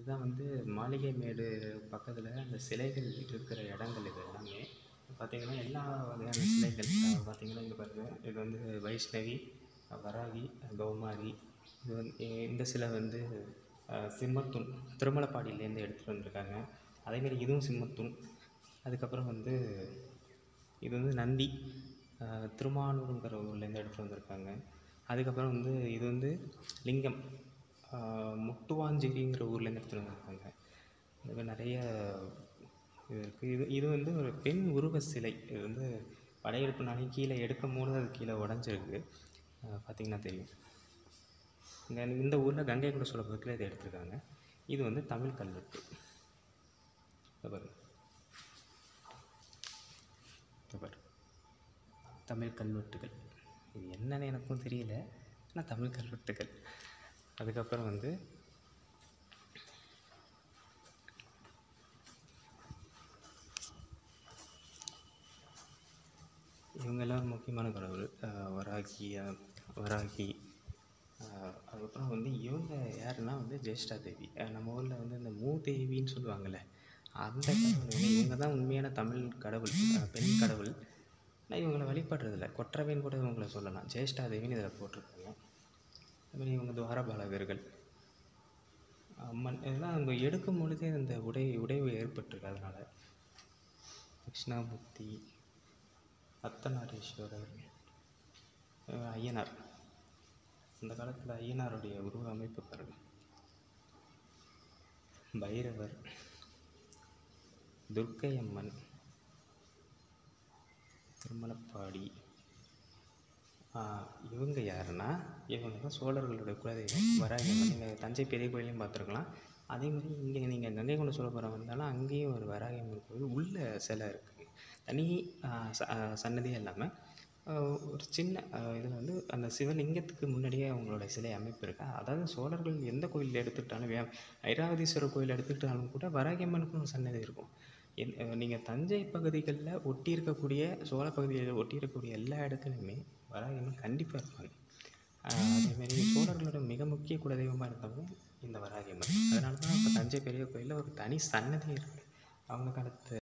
இதுதான் வந்து மாளிகை மேடு பக்கத்தில் அந்த சிலைகள் இருக்கிற இடங்கள் இது எல்லாமே பார்த்தீங்கன்னா எல்லா வகையான சிலைகள் அஹ் பார்த்தீங்கன்னா இங்கே பாருங்க இது வந்து வைஷ்ணவி அஹ் வராகி அஹ் கௌமாரி இது வந்து இந்த சிலை வந்து அஹ் சிம்மத்தூண் திருமலப்பாடியிலேருந்து எடுத்துகிட்டு வந்திருக்காங்க அதேமாரி இதுவும் சிம்மத்தூண் அதுக்கப்புறம் வந்து இது வந்து நந்தி அஹ் திருமானூருங்கிற ஊர்லேருந்து எடுத்துகிட்டு வந்திருக்காங்க அதுக்கப்புறம் வந்து இது வந்து லிங்கம் அஹ் முட்டுவாஞ்சேரிங்கிற ஊர்லேருந்து எடுத்துகிட்டு வந்திருக்காங்க இந்த மாதிரி நிறைய இது இருக்குது இது இது வந்து ஒரு பெண் உருவ சிலை இது வந்து படையெடுப்புனாலே கீழே எடுக்கும் போது அது கீழே உடஞ்சிருக்கு பார்த்தீங்கன்னா தெரியும் இந்த இந்த ஊரில் கங்கை கொண்ட சோழபுரத்தில் இதை எடுத்திருக்காங்க இது வந்து தமிழ் கல்வெட்டு இதை பாருங்க இதை பாரு தமிழ் கல்வெட்டுகள் இது என்னன்னு எனக்கும் தெரியல ஆனால் தமிழ் கல்வெட்டுகள் அதுக்கப்புறம் வந்து இவங்கெல்லாம் ஒரு முக்கியமான கடவுள் அஹ் வராகி அஹ் வராகி அஹ் அதுக்கப்புறம் வந்து இவங்க யாருன்னா வந்து ஜேஷ்டா தேவி அஹ் நம்ம ஊரில் வந்து இந்த மூதேவின்னு சொல்லுவாங்கள்ல அந்த கடவுள் வந்து இவங்க தான் உண்மையான தமிழ் கடவுள் அஹ் பெண் கடவுள் ஆனால் இவங்களை வழிபடுறதில்ல கொற்றவைன்னு கூட இவங்கள சொல்லலாம் ஜேஷ்டா தேவின்னு இதில் போட்டிருக்காங்க அதுமாதிரி இவங்க துவாரபாலகர்கள் அம்மன் இதெல்லாம் நம்ம எடுக்கும் பொழுதே இந்த உடை உடைவு ஏற்பட்டிருக்கு அதனால் தட்சிணாமூர்த்தி அர்த்தநாரீஸ்வரர் அஹ் ஐயனார் அந்த காலத்தில் ஐயனாருடைய உருவ அமைப்பு பாருங்க பைரவர் துர்க்கை அம்மன் திருமலப்பாடி ஆஹ் இவங்க யாருன்னா இவங்க தான் சோழர்களுடைய குலதெய்வம் வராகி அம்மன் நீங்கள் தஞ்சை பெரிய கோயிலையும் பார்த்துருக்கலாம் அதே மாதிரி இங்கே நீங்கள் கங்கை கொண்ட சோழபுரம் வந்தாலும் அங்கேயும் ஒரு வராகி அம்மன் கோயில் உள்ள சிலை இருக்குது தனி ஆஹ் ச- ஆஹ் சன்னதி இல்லாமல் ஒரு சின்ன இதில் வந்து அந்த சிவலிங்கத்துக்கு முன்னாடியே அவங்களோட சிலை அமைப்பு இருக்கா அதாவது சோழர்கள் எந்த கோயில் எடுத்துக்கிட்டாலும் வே ஐராவதீஸ்வரர் கோயில் எடுத்துக்கிட்டாலும் கூட வராகி அம்மனுக்கு ஒரு சன்னதி இருக்கும் என் நீங்கள் தஞ்சை பகுதிகளில் ஒட்டி இருக்கக்கூடிய சோழ பகுதிகளில் ஒட்டி இருக்கக்கூடிய எல்லா இடத்துலையுமே வராகி அம்மன் கண்டிப்பாக இருப்பாங்க ஆஹ் அதேமாரி சோழர்களோட மிக முக்கிய குலதெய்வமாக இருந்தவங்க இந்த வராகி அம்மன் அதனால தான் இப்போ தஞ்சை பெரிய கோயிலில் ஒரு தனி சன்னதி இருக்குது அவங்க காலத்து